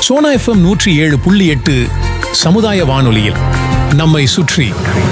Sona FM நூற்றி ஏழு புள்ளி எட்டு சமுதாய வானொலியில் நம்மை சுற்றி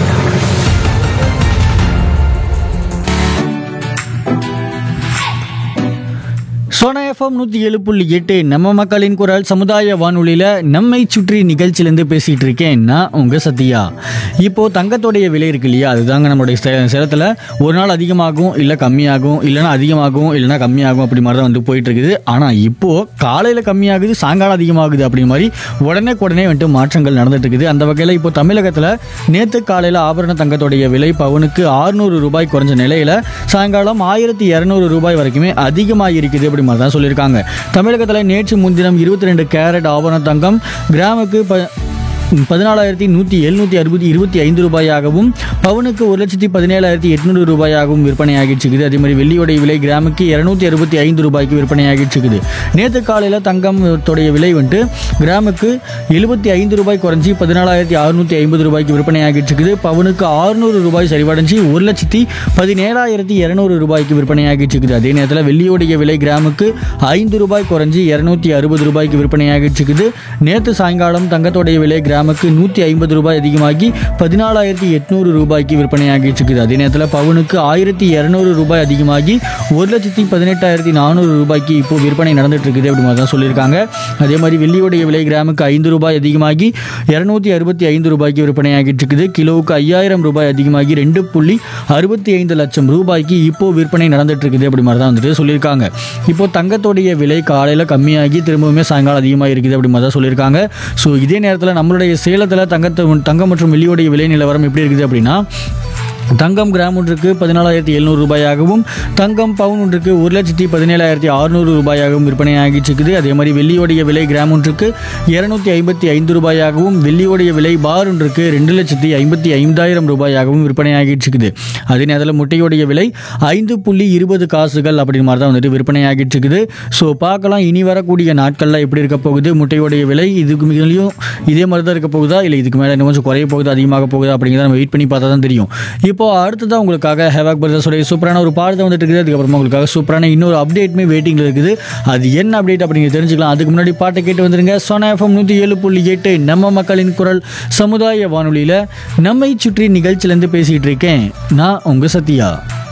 சோனா எஃப்எம் நூற்றி ஏழு புள்ளி எட்டு நம்ம மக்களின் குரல் சமுதாய வானொலியில் நம்மை சுற்றி நிகழ்ச்சியிலேருந்து பேசிகிட்டு இருக்கேன் நான் உங்கள் சத்யா இப்போது தங்கத்தோடைய விலை இருக்கு இல்லையா அதுதாங்க நம்மளுடைய சே சேலத்தில் ஒரு நாள் அதிகமாகும் இல்லை கம்மியாகும் இல்லைன்னா அதிகமாகும் இல்லைன்னா கம்மியாகும் அப்படி மாதிரி தான் வந்து போயிட்டு இருக்குது ஆனால் இப்போது காலையில் கம்மியாகுது சாயங்காலம் அதிகமாகுது அப்படி மாதிரி உடனே உடனே வந்துட்டு மாற்றங்கள் நடந்துட்டு இருக்குது அந்த வகையில் இப்போ தமிழகத்தில் நேற்று காலையில் ஆபரண தங்கத்தோடைய விலை பவுனுக்கு ஆறுநூறு ரூபாய் குறைஞ்ச நிலையில் சாயங்காலம் ஆயிரத்தி இரநூறு ரூபாய் வரைக்குமே அதிகமாக இருக்குது அப்படி மாதிரி தான் சொல்லியிருக்காங்க தமிழகத்தில் நேற்று முன்தினம் இருபத்தி ரெண்டு கேரட் ஆபரண தங்கம் கிராமுக்கு ப பதினாலாயிரத்தி நூற்றி எழுநூற்றி அறுபத்தி இருபத்தி ஐந்து ரூபாயாகவும் பவுனுக்கு ஒரு லட்சத்தி பதினேழாயிரத்தி எட்நூறு ரூபாயாகவும் விற்பனையாகிட்டு இருக்குது அதே மாதிரி வெள்ளியோடைய விலை கிராமுக்கு இரநூத்தி அறுபத்தி ஐந்து ரூபாய்க்கு விற்பனையாகிட்டு இருக்குது நேற்று காலையில் தங்கத்தோடைய விலை வந்துட்டு கிராமுக்கு எழுபத்தி ஐந்து ரூபாய் குறைஞ்சி பதினாலாயிரத்தி அறுநூற்றி ஐம்பது ரூபாய்க்கு விற்பனையாகிட்டு இருக்குது பவுனுக்கு ஆறுநூறு ரூபாய் சரிவடைஞ்சு ஒரு லட்சத்தி பதினேழாயிரத்தி இரநூறு ரூபாய்க்கு விற்பனையாகிட்டு இருக்குது அதே நேரத்தில் வெள்ளியோடைய விலை கிராமுக்கு ஐந்து ரூபாய் குறைஞ்சி இரநூத்தி அறுபது ரூபாய்க்கு விற்பனையாகிட்டு இருக்குது நேற்று சாயங்காலம் தங்கத்தோடைய விலை கிராமுக்கு நூற்றி ஐம்பது ரூபாய் அதிகமாகி பதினாலாயிரத்தி எட்நூறு ரூபாய்க்கு விற்பனையாகிட்டு இருக்குது அதே நேரத்தில் பவுனுக்கு ஆயிரத்தி இரநூறு ரூபாய் அதிகமாகி ஒரு லட்சத்தி பதினெட்டாயிரத்தி நானூறு ரூபாய்க்கு இப்போ விற்பனை நடந்துட்டு இருக்குது அப்படி மாதிரி தான் சொல்லியிருக்காங்க அதே மாதிரி வெள்ளியோடைய விலை கிராமுக்கு ஐந்து ரூபாய் அதிகமாகி இரநூத்தி அறுபத்தி ஐந்து ரூபாய்க்கு விற்பனையாகிட்டு இருக்குது கிலோவுக்கு ஐயாயிரம் ரூபாய் அதிகமாகி ரெண்டு புள்ளி அறுபத்தி ஐந்து லட்சம் ரூபாய்க்கு இப்போ விற்பனை நடந்துட்டு இருக்குது அப்படி மாதிரி தான் வந்துட்டு சொல்லியிருக்காங்க இப்போ தங்கத்தோடைய விலை காலையில் கம்மியாகி திரும்பவுமே சாயங்காலம் அதிகமாக இருக்குது அப்படி மாதிரி தான் சொல்லியிருக்காங்க ஸோ இதே நேரத்தில் நம்மளுடைய சேலத்தில் தங்கத்தை தங்கம் மற்றும் வெள்ளியோடைய விலை நிலவரம் எப்படி இருக்குது அப்படின்னா தங்கம் கிராம் ஒன்றுக்கு பதினாலாயிரத்தி எழுநூறு ரூபாயாகவும் தங்கம் பவுன் ஒன்றுக்கு ஒரு லட்சத்தி பதினேழாயிரத்தி அறுநூறு ரூபாயாகவும் விற்பனையாகிட்டு இருக்குது அதே மாதிரி வெள்ளியோடைய விலை கிராம் ஒன்றுக்கு இரநூத்தி ஐம்பத்தி ஐந்து ரூபாயாகவும் வெள்ளியோடைய விலை பார் ஒன்றுக்கு ரெண்டு லட்சத்தி ஐம்பத்தி ஐந்தாயிரம் ரூபாயாகவும் விற்பனையாகிட்டு இருக்குது அதே நேரத்தில் முட்டையோடைய விலை ஐந்து புள்ளி இருபது காசுகள் அப்படின்னு மாதிரி தான் வந்துட்டு விற்பனையாகிட்டு இருக்குது ஸோ பார்க்கலாம் இனி வரக்கூடிய நாட்களில் எப்படி இருக்க போகுது முட்டையோடைய விலை இதுக்கு மிகவும் இதே மாதிரி தான் இருக்க போகுதா இல்லை இதுக்கு மேலே இன்னும் கொஞ்சம் குறைய போகுதா அதிகமாக போகுதா அப்படிங்கிறத நம்ம வெயிட் பண்ணி பார்த்தா தான் தெரியும் இப்போ அடுத்ததான் உங்களுக்காக ஹேவாக் பிரதர்ஸோடைய சூப்பரான ஒரு பாடத்தை வந்துட்டு இருக்குது அதுக்கப்புறமா உங்களுக்காக சூப்பரான இன்னொரு அப்டேட்டுமே வெயிட்டிங்கில் இருக்குது அது என்ன அப்டேட் அப்படிங்கிறது தெரிஞ்சுக்கலாம் அதுக்கு முன்னாடி பாட்டை கேட்டு வந்துருங்க சோனா எஃப்எம் நூற்றி ஏழு புள்ளி எட்டு நம்ம மக்களின் குரல் சமுதாய வானொலியில் நம்மை சுற்றி நிகழ்ச்சியிலேருந்து பேசிகிட்டு இருக்கேன் நான் உங்கள் சத்யா